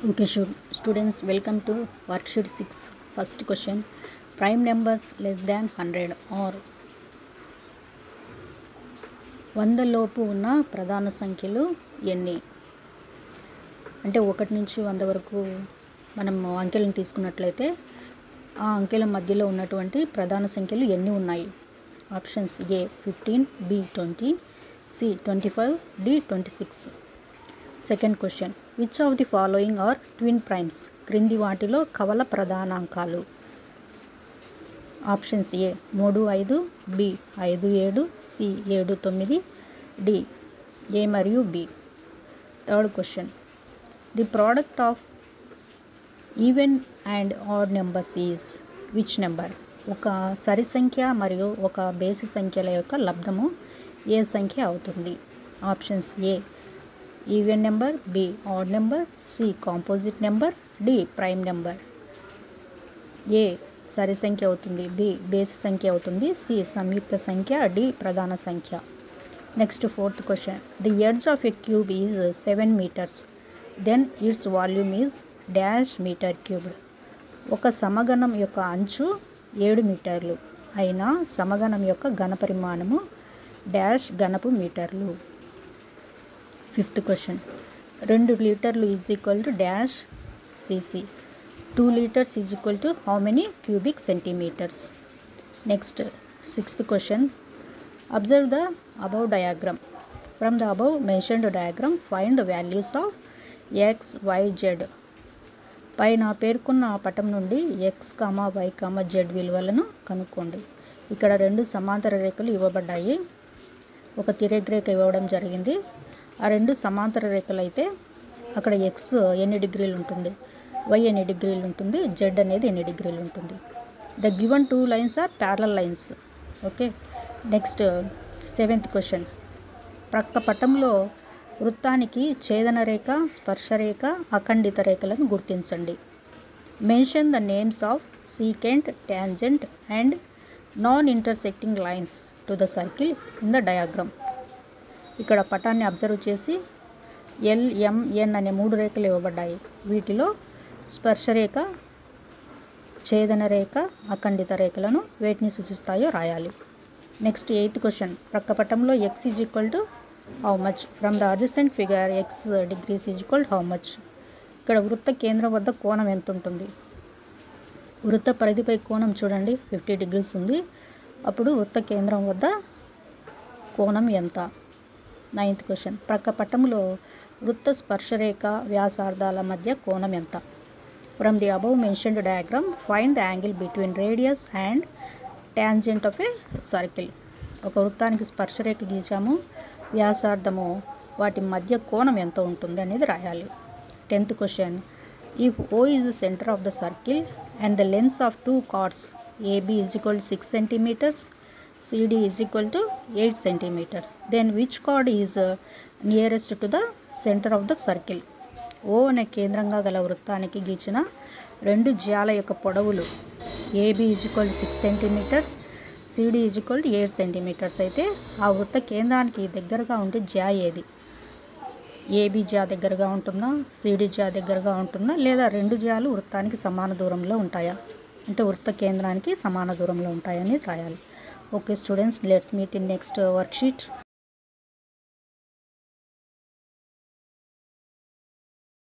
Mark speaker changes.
Speaker 1: Okay, sure. Students, welcome to worksheet 6. First question. Prime numbers less than 100 or వంద లోపు ఉన్న ప్రధాన సంఖ్యలు ఎన్ని అంటే ఒకటి నుంచి వంద వరకు మనం అంకెలను తీసుకున్నట్లయితే ఆ అంకెల మధ్యలో ఉన్నటువంటి ప్రధాన సంఖ్యలు ఎన్ని ఉన్నాయి options A fifteen B twenty C twenty five D twenty six second question which of the following are twin primes క్రింది వాటిలో కవల ప్రధానాంకాలు ఆప్షన్స్ ఏ మూడు ఐదు బి ఐదు ఏడు సి ఏడు తొమ్మిది డి ఏ మరియు B third question the product of even and odd numbers is which number ఒక సరి సంఖ్య మరియు ఒక బేసి సంఖ్యల యొక్క లబ్ధము ఏ సంఖ్య అవుతుంది options A even number B odd number C composite number D prime number ఏ సరి సంఖ్య అవుతుంది బి బేసి సంఖ్య అవుతుంది సి సంయుక్త సంఖ్య డి ప్రధాన సంఖ్య next fourth question the edge of a cube is seven meters then its volume is dash meter cubed ఒక సమగణం యొక్క అంచు ఏడు మీటర్లు అయినా సమగణం యొక్క ఘనపరిమాణము డాష్ ఘనపు మీటర్లు ఫిఫ్త్ క్వశ్చన్ రెండు లీటర్లు is equal to dash cc two liters is equal to how many cubic centimeters next sixth question observe the above diagram from the above mentioned diagram find the values of x y z పైన పేర్కొన్న పటం నుండి x comma y comma z విలువలను కనుక్కోండి ఇక్కడ రెండు సమాంతర రేఖలు ఇవ్వబడ్డాయి ఒక తిరేగ్రేఖ ఇవ్వడం జరిగింది ఆ రెండు సమాంతర రేఖలు అయితే అక్కడ ఎక్స్ ఎన్ని డిగ్రీలు ఉంటుంది వై ఎన్ని డిగ్రీలు ఉంటుంది జెడ్ అనేది ఎన్ని డిగ్రీలు ఉంటుంది the given two lines are parallel lines okay next seventh question ప్రక్క పటంలో వృత్తానికి ఛేదన రేఖ స్పర్శరేఖ అఖండిత రేఖలను గుర్తించండి mention the names of secant tangent and non intersecting lines to the circle in the diagram ఇక్కడ పటాన్ని అబ్జర్వ్ చేసి ఎల్ ఎంఎన్ అనే మూడు రేఖలు ఇవ్వబడ్డాయి వీటిలో స్పర్శరేఖ ఛేదన రేఖ అఖండిత రేఖలను వేటిని సూచిస్తాయో రాయాలి నెక్స్ట్ ఎయిత్ క్వశ్చన్ ప్రక్కపటంలో x is equal to how much from the adjacent figure x degrees is equal how much ఇక్కడ వృత్త కేంద్రం వద్ద కోణం ఎంత ఉంటుంది వృత్త పరిధిపై కోణం చూడండి ఫిఫ్టీ డిగ్రీస్ ఉంది అప్పుడు వృత్త కేంద్రం వద్ద కోణం ఎంత నైన్త్ క్వశ్చన్ ప్రక్క పటంలో వృత్త స్పర్శరేఖ వ్యాసార్థాల మధ్య కోణం ఎంత from the above mentioned diagram find the angle between radius and tangent of a circle ఒక వృత్తానికి స్పర్శరేఖ గీసాము వ్యాసార్థము వాటి మధ్య కోణం ఎంత ఉంటుంది అనేది రాయాలి tenth question if O is the center of the circle and the lengths of two chords AB is equal six centimeters CD is equal to 8 centimeters. Then which chord is uh, nearest to the center of the circle? O అనే కేంద్రంగా గల వృత్తానికి గీచిన రెండు జ్యాల యొక్క పొడవులు AB equal six centimeters CD equal eight centimeters అయితే ఆ వృత్త కేంద్రానికి దగ్గరగా ఉండే జ్యా ఏది ఏబి జ్యా దగ్గరగా ఉంటుందా సిడి జ్యా దగ్గరగా ఉంటుందా లేదా రెండు జ్యాలు వృత్తానికి సమాన దూరంలో ఉంటాయా అంటే వృత్త కేంద్రానికి సమాన దూరంలో ఉంటాయని రాయాలి Okay students, let's meet in next uh, worksheet.